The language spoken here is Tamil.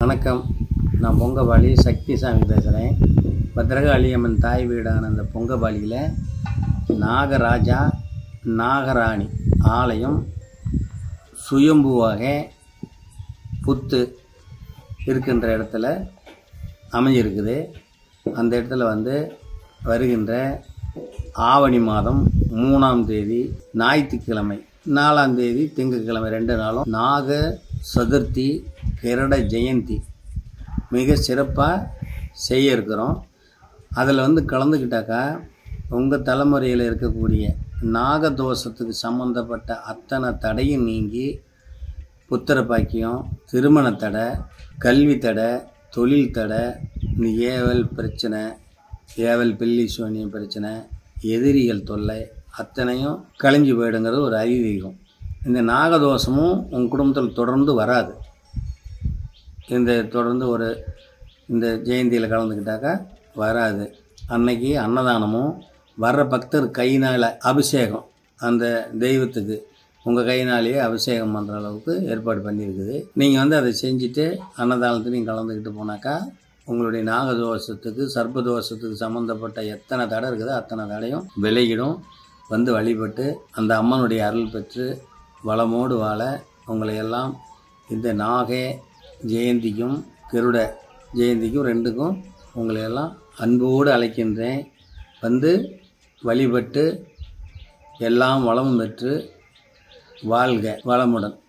வணக்கம் நான் பொங்கபாலி சக்தி சாமி பேசுகிறேன் பத்ரகாளி அம்மன் தாய் வீடான அந்த பொங்கபாலியில் நாகராஜா நாகராணி ஆலயம் சுயம்புவாக புத்து இருக்கின்ற இடத்துல அமைஞ்சிருக்குது அந்த இடத்துல வந்து வருகின்ற ஆவணி மாதம் மூணாம் தேதி ஞாயிற்றுக்கிழமை நாலாம் தேதி திங்கட்கிழமை ரெண்டு நாளும் நாக சதுர்த்தி கிரட ஜெயந்தி மிக சிறப்பாக செய்ய இருக்கிறோம் அதில் வந்து கலந்துக்கிட்டாக்கா உங்கள் தலைமுறையில் இருக்கக்கூடிய நாகதோஷத்துக்கு சம்மந்தப்பட்ட அத்தனை தடையும் நீங்கி புத்திர பாக்கியம் திருமண தடை கல்வி தடை தொழில் தடை இந்த ஏவல் பிரச்சனை ஏவல் பில்லி சோனியம் பிரச்சனை எதிரிகள் தொல்லை அத்தனையும் கழிஞ்சு போயிடுங்கிறது ஒரு ஐதீகம் இந்த நாகதோஷமும் உங்கள் குடும்பத்தில் தொடர்ந்து வராது இந்த தொடர்ந்து ஒரு இந்த ஜெயந்தியில் கலந்துக்கிட்டாக்கா வராது அன்னைக்கு அன்னதானமும் வர்ற பக்தர் கையினால் அபிஷேகம் அந்த தெய்வத்துக்கு உங்கள் கையினாலேயே அபிஷேகம் பண்ணுற அளவுக்கு ஏற்பாடு பண்ணியிருக்குது நீங்கள் வந்து அதை செஞ்சுட்டு அன்னதானத்துலையும் கலந்துக்கிட்டு போனாக்கா உங்களுடைய நாகதோஷத்துக்கு சர்ப்பதோஷத்துக்கு சம்மந்தப்பட்ட எத்தனை தடை இருக்குதோ அத்தனை தடையும் விலகிடும் வந்து வழிபட்டு அந்த அம்மனுடைய அருள் பெற்று வளமோடு வாழ உங்களை எல்லாம் இந்த நாகே ஜெயந்திக்கும் கருட ஜெயந்திக்கும் ரெண்டுக்கும் உங்களை எல்லாம் அன்போடு அழைக்கின்றேன் வந்து வழிபட்டு எல்லாம் வளமும் பெற்று வாழ்க வளமுடன்